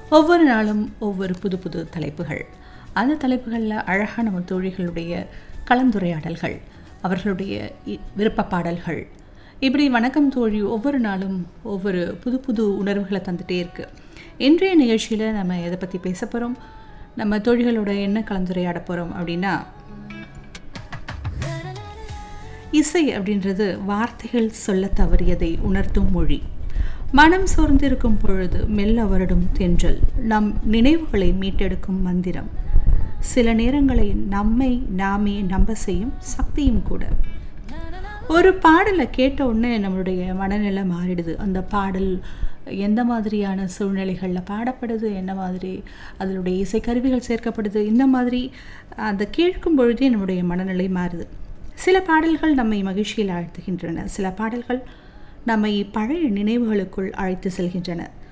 ஒவ்வொரு நாளும் ஒவ்வொரு புது புது தலைப்புகள் அந்த தலைப்புகளில் அழகான நம்ம தோழிகளுடைய கலந்துரையாடல்கள் அவர்களுடைய இ- விருப்ப பாடல்கள் இப்படி வணக்கம் தோழி ஒவ்வொரு நாளும் ஒவ்வொரு புது புது உணர்வுகளை தந்துட்டே இருக்கு இன்றைய நிகழ்ச்சியில் நம்ம எதை பற்றி பேச போகிறோம் நம்ம தோழிகளோட என்ன கலந்துரையாட போகிறோம் அப்படின்னா இசை அப்படின்றது வார்த்தைகள் சொல்ல தவறியதை உணர்த்தும் மொழி மனம் சோர்ந்திருக்கும் பொழுது மெல்ல வருடும் தென்றல் நம் நினைவுகளை மீட்டெடுக்கும் மந்திரம் சில நேரங்களை நம்மை நாமே நம்ப செய்யும் சக்தியும் கூட ஒரு பாடலை கேட்ட உடனே நம்மளுடைய மனநிலை மாறிடுது அந்த பாடல் எந்த மாதிரியான சூழ்நிலைகளில் பாடப்படுது என்ன மாதிரி அதனுடைய இசைக்கருவிகள் சேர்க்கப்படுது இந்த மாதிரி அதை கேட்கும் பொழுதே நம்முடைய மனநிலை மாறுது சில பாடல்கள் நம்மை மகிழ்ச்சியில் ஆழ்த்துகின்றன சில பாடல்கள் நம்மை பழைய நினைவுகளுக்குள் அழைத்து செல்கின்றன